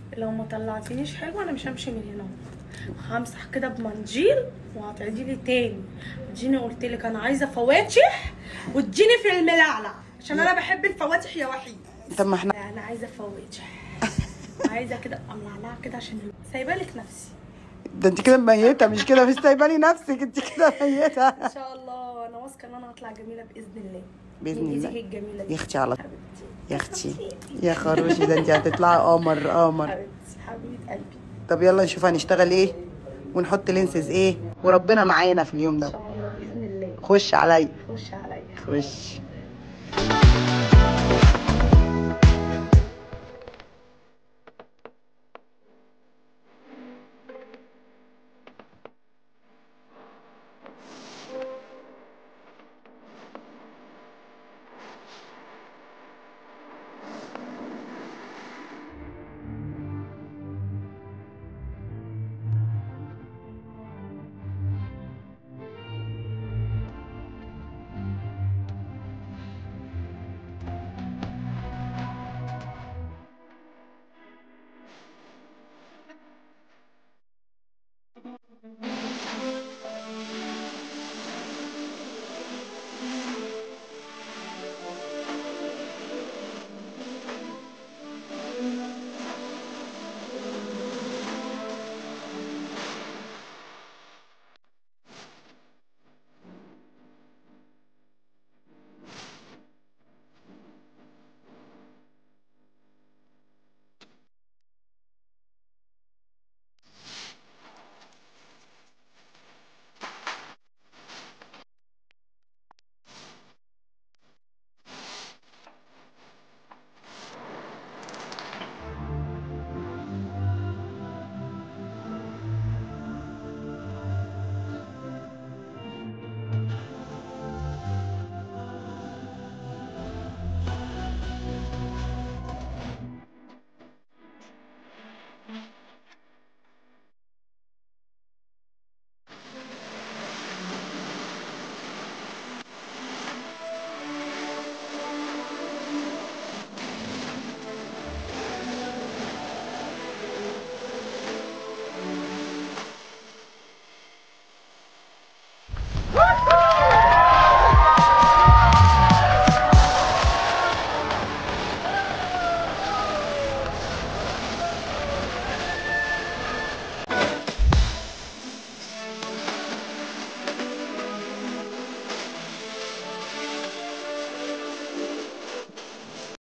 لو ما طلعتنيش حلوه انا مش همشي من هنا همسح كده بمنجيل وهتعيدي لي تاني اديني قلت لك انا عايزه فواتح واديني في الملعلع عشان انا بحب الفواتح يا وحيد طب ما احنا لا انا عايزه فواتح عايزه كده ابقى ملعلعه كده عشان سايبه لك نفسي ده انت كده ميته مش كده مش سايباني نفسك انت كده ميته ان شاء الله انا واثقه ان انا هطلع جميله باذن الله بإذن من الله. ايدك الجميله يا دي اختي على حبيبتي يا اختي يا خروشي ده انت هتطلعي قمر قمر حبيبتي حبيبه قلبي طب يلا نشوف هنشتغل ايه ونحط لينسز ايه وربنا معانا في اليوم ان ده شاء الله باذن الله خش عليا خش عليا خش